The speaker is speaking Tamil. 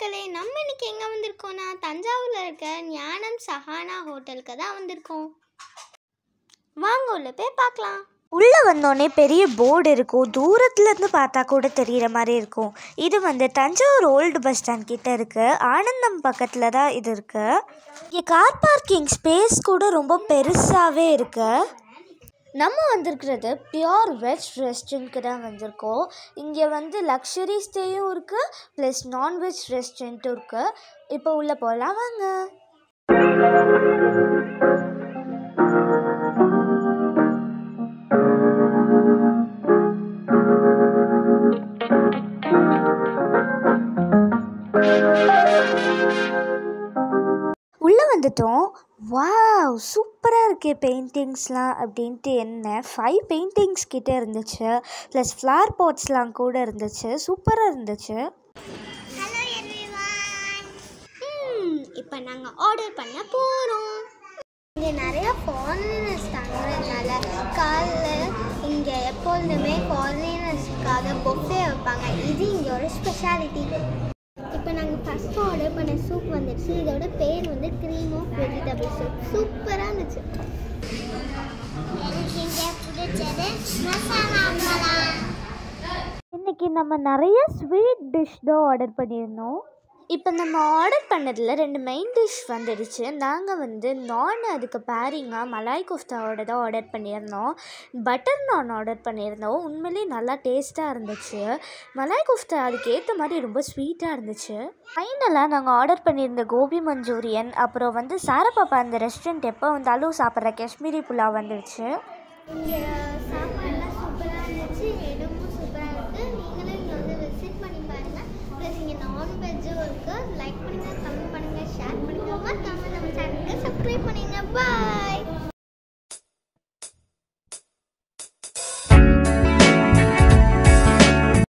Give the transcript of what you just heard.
மக்களே நம்ம இன்னைக்கு எங்கே வந்திருக்கோம்னா தஞ்சாவூரில் இருக்க ஞானம் சஹானா ஹோட்டலுக்கு தான் வந்திருக்கோம் வாங்க உள்ள போய் பார்க்கலாம் உள்ளே வந்தோடனே பெரிய போர்டு இருக்கும் தூரத்துலேருந்து பார்த்தா கூட தெரிகிற மாதிரி இருக்கும் இது வந்து தஞ்சாவூர் ஓல்டு பஸ் ஸ்டாண்ட் கிட்ட இருக்கு ஆனந்தம் பக்கத்தில் தான் இது இருக்கு இங்கே கார் பார்க்கிங் ஸ்பேஸ் கூட ரொம்ப பெருசாகவே இருக்கு நம்ம வந்திருக்கிறது பியோர் வெஜ் ரெஸ்டாரண்ட்க்கு தான் வந்திருக்கோம் இங்கே வந்து லக்ஸரி ஸ்டேயும் இருக்குது ப்ளஸ் நான்வெஜ் ரெஸ்டாரண்ட்டும் இருக்குது இப்போ உள்ளே போகலாம் வாங்க உள்ளே வந்துட்டோம் வாவ் சூப்பராக இருக்கே பெயிண்டிங்ஸ்லாம் அப்படின்ட்டு என்ன ஃபைவ் பெயிண்டிங்ஸ் கிட்ட இருந்துச்சு ப்ளஸ் ஃப்ளார் பாட்ஸ்லாம் கூட இருந்துச்சு சூப்பராக இருந்துச்சு ஹலோ எவ்ரிவான் இப்போ நாங்கள் ஆர்டர் பண்ண போகிறோம் இங்கே நிறைய ஃபாரினர்ஸ் தங்குறதுனால காலைல இங்கே எப்பொழுதுமே ஃபாரினர்ஸ்க்காக பொஃபே வைப்பாங்க இது இங்கோட ஸ்பெஷாலிட்டி இப்போ நாங்கள் ஃபஸ்ட்டு ஆர்டர் பண்ண சூப் வந்துடுச்சு இதோட பேர் வந்து க்ரீம் ஆஃப் வெஜிடபிள் சூப் சூப்பராக இருந்துச்சு எனக்கு இங்கே பிடிச்சது மசாலா இன்றைக்கி நம்ம நிறைய ஸ்வீட் டிஷ் தான் ஆர்டர் பண்ணியிருந்தோம் இப்போ நம்ம ஆர்டர் பண்ணதில் ரெண்டு மெயின் டிஷ் வந்துடுச்சு நாங்கள் வந்து நான் அதுக்கு பேரிங்காக மலாய் கோஃப்தாவோட தான் ஆர்டர் பண்ணியிருந்தோம் பட்டர் நான் ஆர்டர் பண்ணியிருந்தோம் உண்மையிலேயே நல்லா டேஸ்ட்டாக இருந்துச்சு மலாய் கோஃப்தா அதுக்கு ஏற்ற மாதிரி ரொம்ப ஸ்வீட்டாக இருந்துச்சு ஃபைனலாக நாங்கள் ஆர்டர் பண்ணியிருந்த கோபி மஞ்சூரியன் அப்புறம் வந்து சாரப்பாப்பா அந்த ரெஸ்டாரண்ட் எப்போ வந்தாலும் சாப்பிட்ற காஷ்மீரி புலாவ் வந்துடுச்சு இங்கே சாப்பாடுலாம் சூப்பராக இருந்துச்சு இடமும் சூப்பராக இருக்குது நீங்களும் இங்கே வந்து விசிட் பண்ணி பாருங்கள் ப்ளஸ் இங்கே நான்வெஜ்ஜும் இருக்குது லைக் பண்ணுங்கள் கமெண்ட் பண்ணுங்கள் ஷேர் பண்ணுங்கள் மறக்காம நம்ம சேனலுக்கு சப்ஸ்கிரைப் பண்ணுங்க பாய்